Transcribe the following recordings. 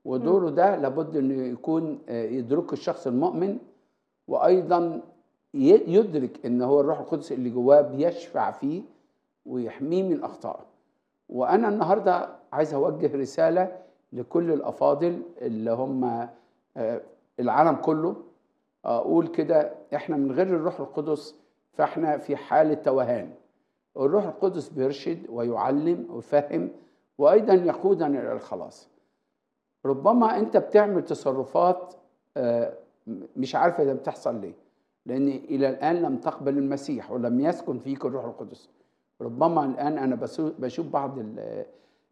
ودوره ده لابد انه يكون آه، يدركه الشخص المؤمن وايضا ي- يدرك ان هو الروح القدس اللي جواه بيشفع فيه ويحميه من اخطائه وانا النهارده عايز اوجه رساله لكل الافاضل اللي هم آه، العالم كله اقول كده احنا من غير الروح القدس فاحنا في حاله توهان الروح القدس بيرشد ويعلم ويفهم وايضا يقودنا الى الخلاص ربما انت بتعمل تصرفات آه، مش عارفه ده بتحصل ليه لان الى الان لم تقبل المسيح ولم يسكن فيك الروح القدس ربما الان انا بسو- بشوف بعض ال-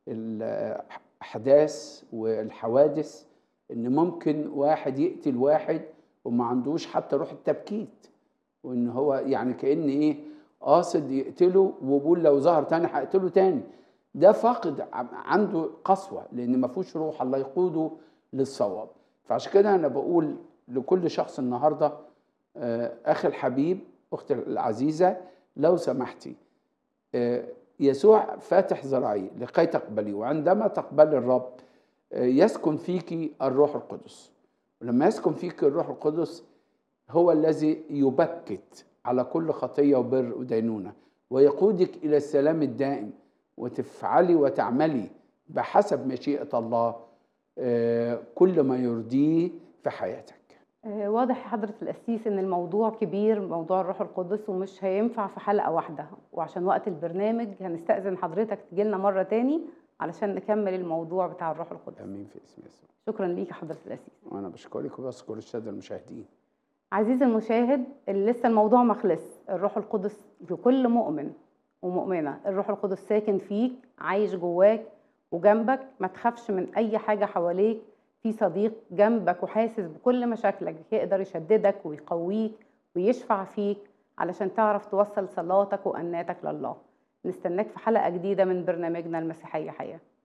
الاحداث والحوادث ان ممكن واحد يقتل واحد وما عندوش حتى روح التبكيت وان هو يعني كان ايه قاصد يقتله وبيقول لو ظهر تاني هقتله تاني ده فاقد ع- عنده قسوه لان ما فيهوش روح الله يقوده للصواب فعشان كده انا بقول لكل شخص النهارده آه، اخي الحبيب اختي العزيزه لو سمحتي آه، يسوع فاتح ذراعي لكي تقبلي وعندما تقبلي الرب آه، يسكن فيك الروح القدس ولما يسكن فيك الروح القدس هو الذي يبكت على كل خطيه وبر ودينونه ويقودك الى السلام الدائم وتفعلي وتعملي بحسب مشيئه الله آه، كل ما يرضيه في حياتك آه، واضح يا حضرة القسيس إن الموضوع كبير موضوع الروح القدس ومش هينفع في حلقة واحدة وعشان وقت البرنامج هنستأذن حضرتك تجيلنا مرة تاني علشان نكمل الموضوع بتاع الروح القدس امين في اسم يسوع شكرا ليك يا حضرة القسيس وانا بشكرك وبشكر الساده المشاهدين عزيزي المشاهد اللي لسه الموضوع ما خلص الروح القدس لكل مؤمن ومؤمنة الروح القدس ساكن فيك عايش جواك وجنبك ما تخافش من أي حاجة حواليك في صديق جنبك وحاسس بكل مشاكلك يقدر يشددك ويقويك ويشفع فيك علشان تعرف توصل صلاتك وأناتك لله نستناك في حلقة جديدة من برنامجنا المسيحية حياة